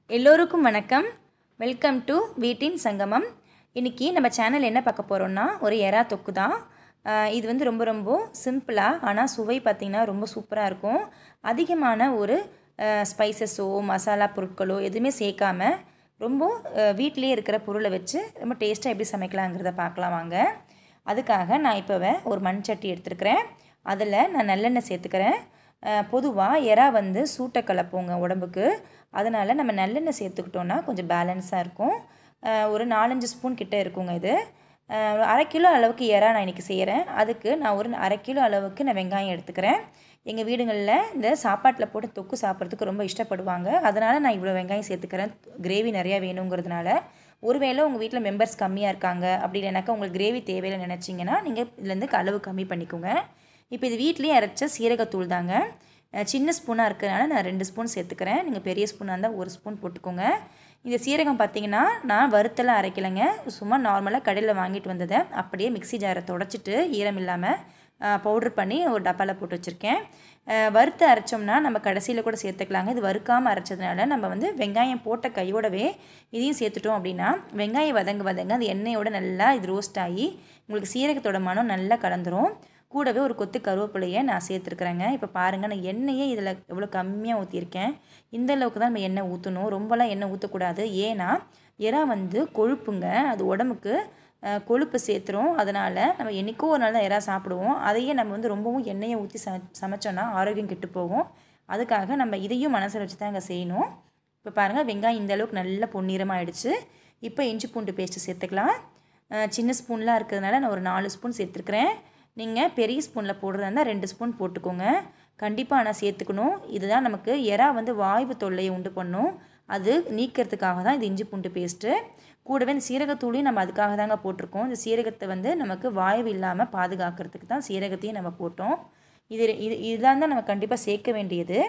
எல்லோருக்கும் வணக்கம் welcome to வீட்டின் சங்கமம் இன்றைக்கி நம்ம சேனல் என்ன பார்க்க போகிறோம்னா ஒரு எறா தொக்கு தான் ஆஹ் இது வந்து ரொம்ப ரொம்ப சிம்பிளாக ஆனால் சுவை பார்த்திங்கன்னா ரொம்ப சூப்பராக இருக்கும் அதிகமான ஒரு ஸ்பைசஸோ மசாலா பொருட்களோ எதுவுமே சேர்க்காம ரொம்ப ஆஹ் வீட்டிலேயே இருக்கிற பொருளை வச்சு ரொம்ப டேஸ்ட்டாக எப்படி சமைக்கலாங்கிறத பார்க்கலாம் வாங்க அதுக்காக நான் இப்போ ஒரு மண் சட்டி எடுத்துருக்கிறேன் அதில் நான் நல்லெண்ணெய் சேர்த்துக்கிறேன் பொதுவாக எறா வந்து சூட்டை கலப்போங்க உடம்புக்கு அதனால் நம்ம நல்லெண்ணெய் சேர்த்துக்கிட்டோன்னா கொஞ்சம் பேலன்ஸாக இருக்கும் அஹ் ஒரு நாலஞ்சு ஸ்பூன் கிட்ட இருக்குங்க இது அஹ் ஒரு அரை கிலோ அளவுக்கு எறா நான் இன்றைக்கி செய்கிறேன் அதுக்கு நான் ஒரு அரை கிலோ அளவுக்கு நான் வெங்காயம் எடுத்துக்கிறேன் எங்கள் வீடுகளில் இந்த சாப்பாட்டில் போட்டு தொக்கு சாப்பிட்றதுக்கு ரொம்ப இஷ்டப்படுவாங்க அதனால் நான் இவ்வளோ வெங்காயம் சேர்த்துக்கிறேன் கிரேவி நிறையா வேணுங்கிறதுனால ஒருவேளை உங்கள் வீட்டில் மெம்பர்ஸ் கம்மியாக இருக்காங்க அப்படி இல்லைனாக்கா உங்களுக்கு கிரேவி தேவையில்லை நினச்சிங்கன்னா நீங்கள் இதுலேருந்து அளவு கம்மி பண்ணிக்கோங்க இப்போ இது வீட்லேயே அரைச்ச சீரகத்தூள் தாங்க அஹ் சின்ன ஸ்பூனாக இருக்கிறதுனால நான் ரெண்டு ஸ்பூன் சேர்த்துக்கிறேன் நீங்கள் பெரிய ஸ்பூனாக இருந்தால் ஒரு ஸ்பூன் போட்டுக்கோங்க இந்த சீரகம் பார்த்தீங்கன்னா நான் வறுத்தெல்லாம் அரைக்கலைங்க சும்மா நார்மலாக கடையில் வாங்கிட்டு வந்ததை அப்படியே மிக்ஸி ஜாரை தொடச்சிட்டு ஈரம் இல்லாமல் பவுட்ரு பண்ணி ஒரு டப்பாவில் போட்டு வச்சுருக்கேன் அஹ் வறுத்து அரைச்சோம்னா நம்ம கடைசியில் கூட சேர்த்துக்கலாங்க இது வறுக்காமல் அரைச்சதுனால நம்ம வந்து வெங்காயம் போட்ட கையோடவே இதையும் சேர்த்துட்டோம் அப்படின்னா வெங்காயம் வதங்க வதங்க அது எண்ணெயோட நல்லா இது ரோஸ்ட் ஆகி உங்களுக்கு சீரகத்தோட மனம் நல்லா கலந்துரும் கூடவே ஒரு கொத்து கருவேப்பிலையை நான் சேர்த்துருக்குறேங்க இப்போ பாருங்கள் நான் எண்ணெயே இதில் எவ்வளோ கம்மியாக ஊற்றிருக்கேன் இந்த அளவுக்கு தான் நம்ம எண்ணெய் ஊற்றணும் ரொம்பலாம் எண்ணெய் ஊற்றக்கூடாது ஏன்னா எறா வந்து கொழுப்புங்க அது உடம்புக்கு அஹ், கொழுப்பு சேர்த்துரும் அதனால் நம்ம என்றைக்கோ ஒரு நாள் தான் எறா சாப்பிடுவோம் அதையே நம்ம வந்து ரொம்பவும் எண்ணெயை ஊற்றி ச சமைச்சோன்னா ஆரோக்கியம் கெட்டு போகும் அதுக்காக நம்ம இதையும் மனசில் வச்சு தான் அங்கே செய்யணும் இப்போ பாருங்கள் வெங்காயம் இந்த அளவுக்கு நல்ல பொன்னிறமாக ஆயிடுச்சு இப்போ இஞ்சி பூண்டு பேஸ்ட்டு சேர்த்துக்கலாம் அஹ், சின்ன ஸ்பூன்லாம் இருக்கிறதுனால நான் ஒரு நாலு ஸ்பூன் சேர்த்துருக்குறேன் நீங்கள் பெரிய ஸ்பூனில் போடுறதா இருந்தால் ரெண்டு ஸ்பூன் போட்டுக்கோங்க கண்டிப்பாக ஆனால் சேர்த்துக்கணும் இதுதான் நமக்கு எறா வந்து வாய்வு தொல்லையை உண்டு பண்ணும் அது நீக்கிறதுக்காக தான் இது இஞ்சி பூண்டு பேஸ்ட்டு கூடவே இந்த சீரகத்தூளையும் நம்ம அதுக்காக தாங்க போட்டிருக்கோம் இந்த சீரகத்தை வந்து நமக்கு வாய்வு இல்லாமல் பாதுகாக்கிறதுக்கு தான் சீரகத்தையும் நம்ம போட்டோம் இது இது இதெல்லாம் தான் நம்ம கண்டிப்பாக சேர்க்க வேண்டியது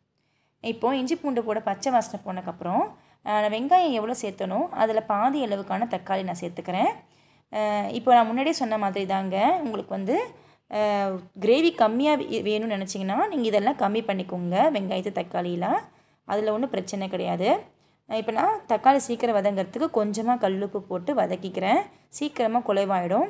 இப்போது இஞ்சி பூண்டு போட பச்சை வாசனை போனதுக்கப்புறம் அஹ், வெங்காயம் எவ்வளோ சேர்த்தனோ அதில் பாதி அளவுக்கான தக்காளி நான் சேர்த்துக்கிறேன் அஹ், இப்போ நான் முன்னாடியே சொன்ன மாதிரி தாங்க உங்களுக்கு வந்து கிரேவி கம்மியாக வேணும்னு நினச்சிங்கன்னா நீங்கள் இதெல்லாம் கம்மி பண்ணிக்கோங்க வெங்காயத்து தக்காளிலாம் அதில் ஒன்றும் பிரச்சனை கிடையாது அஹ், இப்போ நான் தக்காளி சீக்கிரம் வதங்கிறதுக்கு கொஞ்சமாக கல்லுப்பு போட்டு வதக்கிக்கிறேன் சீக்கிரமாக குலைவாயிடும்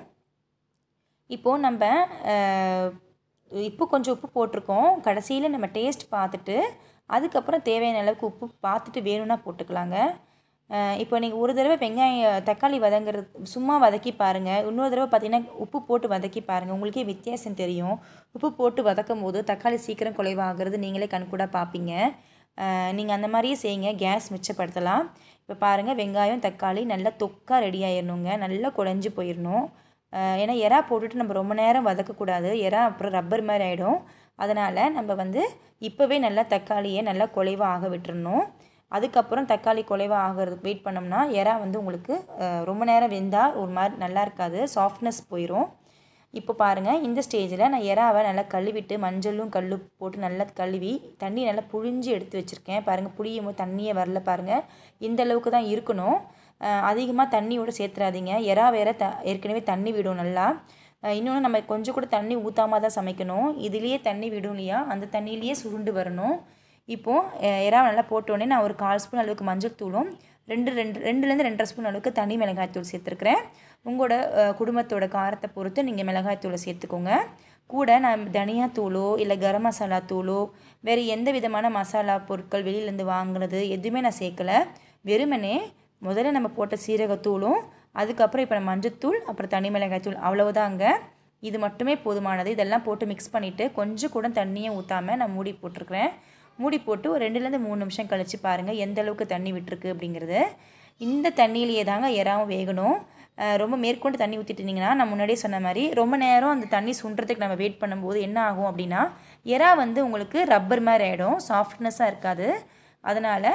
இப்போது நம்ம அஹ், இப்போ கொஞ்சம் உப்பு போட்டிருக்கோம் கடைசியில் நம்ம டேஸ்ட் பார்த்துட்டு அதுக்கப்புறம் தேவையான அளவுக்கு உப்பு பார்த்துட்டு வேணும்னா போட்டுக்கலாங்க அஹ், இப்போ நீங்கள் ஒரு தடவை வெங்காயம் தக்காளி வதங்குறது சும்மா வதக்கி பாருங்கள் இன்னொரு தடவை பார்த்தீங்கன்னா உப்பு போட்டு வதக்கி பாருங்கள் உங்களுக்கே வித்தியாசம் தெரியும் உப்பு போட்டு வதக்கும் போது தக்காளி சீக்கிரம் குலைவாகிறது நீங்களே கண்கூட பார்ப்பீங்க நீங்கள் அந்த மாதிரியே செய்யுங்க கேஸ் மிச்சப்படுத்தலாம் இப்போ பாருங்கள் வெங்காயம் தக்காளி நல்லா தொக்கா ரெடி ஆயிடணுங்க நல்லா குழஞ்சி போயிடணும் அஹ் ஏன்னா எறா போட்டுட்டு நம்ம ரொம்ப நேரம் வதக்கக்கூடாது எறா அப்புறம் ரப்பர் மாதிரி ஆகிடும் அதனால் நம்ம வந்து இப்போவே நல்லா தக்காளியை நல்லா குலைவாக ஆக விட்டுறணும் அதுக்கப்புறம் தக்காளி குலைவாக ஆகிறதுக்கு வெயிட் பண்ணோம்னா எறா வந்து உங்களுக்கு அஹ், ரொம்ப நேரம் வெந்தால் ஒரு மாதிரி நல்லா இருக்காது சாஃப்ட்னஸ் போயிடும் இப்போ பாருங்கள் இந்த ஸ்டேஜில் நான் எறாவை நல்லா கழுவிட்டு மஞ்சளும் கல்லு போட்டு நல்லா கழுவி தண்ணி நல்லா புழிஞ்சு எடுத்து வச்சுருக்கேன் பாருங்கள் புளியும் போது தண்ணியே வரல பாருங்கள் இந்த அளவுக்கு தான் இருக்கணும் அதிகமாக தண்ணியோடு சேர்த்துறாதீங்க எறா வேற த ஏற்கனவே தண்ணி விடும் நல்லா இன்னொன்று நம்ம கொஞ்சம் கூட தண்ணி ஊற்றாம தான் சமைக்கணும் இதுலேயே தண்ணி விடும் இல்லையா அந்த தண்ணியிலேயே சுருண்டு வரணும் இப்போது எறா நல்லா போட்டோடனே நான் ஒரு கால் ஸ்பூன் அளவுக்கு மஞ்சள் தூளும் ரெண்டு ரெண்டு ரெண்டுலேருந்து ரெண்டரை ஸ்பூன் அளவுக்கு தனி மிளகாய்த்தூள் சேர்த்துருக்குறேன் உங்களோட அஹ், குடும்பத்தோட காரத்தை பொறுத்து நீங்கள் மிளகாய்த்தூளை சேர்த்துக்கோங்க கூட நான் தனியாத்தூளோ இல்லை கரம் மசாலா தூளோ வேறு எந்த விதமான மசாலா பொருட்கள் வெளியிலேருந்து வாங்குனது எதுவுமே நான் சேர்க்கலை வெறுமனே முதல்ல நம்ம போட்ட சீரகத்தூளும் அதுக்கப்புறம் இப்போ மஞ்சத்தூள் அப்புறம் தனி மிளகாய்த்தூள் அவ்வளவுதாங்க இது மட்டுமே போதுமானது இதெல்லாம் போட்டு மிக்ஸ் பண்ணிவிட்டு கொஞ்சம் கூட தண்ணியை ஊற்றாமல் நான் மூடி போட்டிருக்கிறேன் மூடி போட்டு ஒரு ரெண்டுலேருந்து மூணு நிமிஷம் கழித்து பாருங்கள் எந்த அளவுக்கு தண்ணி விட்டுருக்கு அப்படிங்கிறது இந்த தண்ணியிலேயே தாங்க எறாவும் வேகணும் அஹ் ரொம்ப மேற்கொண்டு தண்ணி ஊற்றிட்டுருந்தீங்கன்னா நான் முன்னாடியே சொன்ன மாதிரி ரொம்ப நேரம் அந்த தண்ணி சுண்டுறதுக்கு நம்ம வெயிட் பண்ணும்போது என்ன ஆகும் அப்படின்னா எறா வந்து உங்களுக்கு ரப்பர் மாதிரி ஆகிடும் சாஃப்ட்னஸாக இருக்காது அதனால்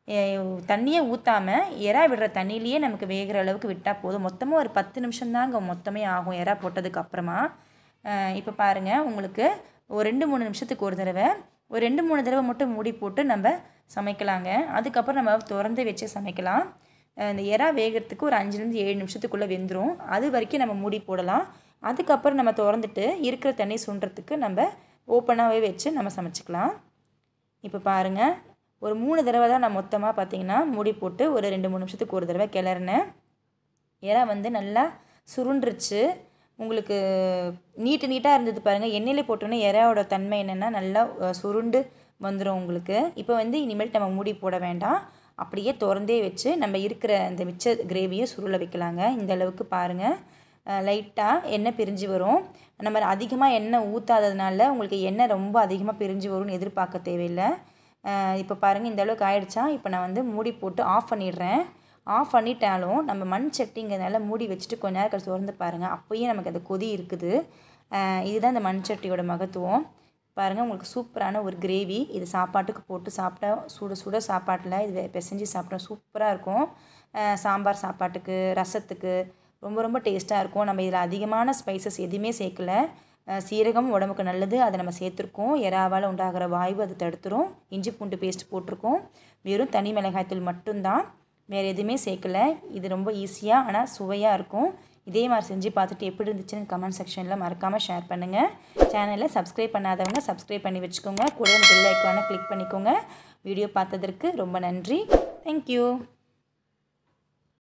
தண்ணியை ஊற்றாமல் எறா விடுற தண்ணியிலேயே நமக்கு வேகிற அளவுக்கு விட்டால் போதும் மொத்தமாக ஒரு பத்து நிமிஷம் தாங்க மொத்தமே ஆகும் எறா போட்டதுக்கு அப்புறமா இப்போ பாருங்கள் உங்களுக்கு ஒரு ரெண்டு மூணு நிமிஷத்துக்கு ஒரு தடவை ஒரு ரெண்டு மூணு தடவை மட்டும் மூடி போட்டு நம்ம சமைக்கலாங்க அதுக்கப்புறம் நம்ம திறந்து வச்சு சமைக்கலாம் அஹ் இந்த எறா வேகிறதுக்கு ஒரு அஞ்சுலேருந்து ஏழு நிமிஷத்துக்குள்ளே வெந்துடும் அது வரைக்கும் நம்ம மூடி போடலாம் அதுக்கப்புறம் நம்ம திறந்துட்டு இருக்கிற தண்ணி சுண்டுறதுக்கு நம்ம ஓப்பனாகவே வச்சு நம்ம சமைச்சிக்கலாம் இப்போ பாருங்கள் ஒரு மூணு தடவை தான் நான் மொத்தமாக பார்த்தீங்கன்னா மூடி போட்டு ஒரு ரெண்டு மூணு நிமிஷத்துக்கு ஒரு தடவை கிளறினேன் இறா வந்து நல்லா சுருண்டுருச்சு உங்களுக்கு நீட்டு நீட்டாக இருந்தது பாருங்கள் எண்ணெயில் போட்டோன்னே இறாவோட தன்மை என்னென்னா நல்லா அஹ், சுருண்டு வந்துடும் உங்களுக்கு இப்போ வந்து இனிமேல் நம்ம மூடி போட வேண்டாம் அப்படியே திறந்தே வச்சு நம்ம இருக்கிற இந்த மிச்ச கிரேவியை சுருள வைக்கலாங்க இந்த அளவுக்கு பாருங்கள் லைட்டாக எண்ணெய் பிரிஞ்சு வரும் நம்ம அதிகமாக எண்ணெய் ஊற்றாததுனால உங்களுக்கு எண்ணெய் ரொம்ப அதிகமாக பிரிஞ்சு வரும்னு எதிர்பார்க்க தேவையில்லை இப்போ பாருங்கள் இந்த அளவுக்கு ஆயிடுச்சா இப்போ நான் வந்து மூடி போட்டு ஆஃப் பண்ணிடுறேன் ஆஃப் பண்ணிட்டாலும் நம்ம மண் சட்டிங்கிறதுனால மூடி வச்சுட்டு கொஞ்ச நேரம் கழிச்சு திறந்து பாருங்கள் அப்போயே நமக்கு அந்த கொதி இருக்குது அஹ் இதுதான் இந்த மண் சட்டியோட மகத்துவம் பாருங்கள் உங்களுக்கு சூப்பரான ஒரு கிரேவி இது சாப்பாட்டுக்கு போட்டு சாப்பிட்டா சுட சுட சாப்பாட்டில் இது பிசைஞ்சு சாப்பிட்டா சூப்பராக இருக்கும் அஹ் சாம்பார் சாப்பாட்டுக்கு ரசத்துக்கு ரொம்ப ரொம்ப டேஸ்ட்டாக இருக்கும் நம்ம இதில் அதிகமான ஸ்பைசஸ் எதுவுமே சேர்க்கல அஹ் சீரகம் உடம்புக்கு நல்லது அதை நம்ம சேர்த்துருக்கோம் எறாவால் உண்டாகிற வாய்வு அது தடுத்துரும் இஞ்சி பூண்டு பேஸ்ட் போட்டிருக்கோம் வெறும் தனி மிளகாய்த்தூள் மட்டும்தான் வேறு எதுவுமே சேர்க்கல இது ரொம்ப ஈஸியாக ஆனால் சுவையாக இருக்கும் இதே மாதிரி செஞ்சு பார்த்துட்டு எப்படி இருந்துச்சுன்னு கமெண்ட் செக்ஷனில் மறக்காமல் ஷேர் பண்ணுங்கள் சேனலை சப்ஸ்கிரைப் பண்ணாதவங்க சப்ஸ்கிரைப் பண்ணி வச்சுக்கோங்க கூட பெல் ஐக்கானை கிளிக் பண்ணிக்கோங்க வீடியோ பார்த்ததற்கு ரொம்ப நன்றி தேங்க்யூ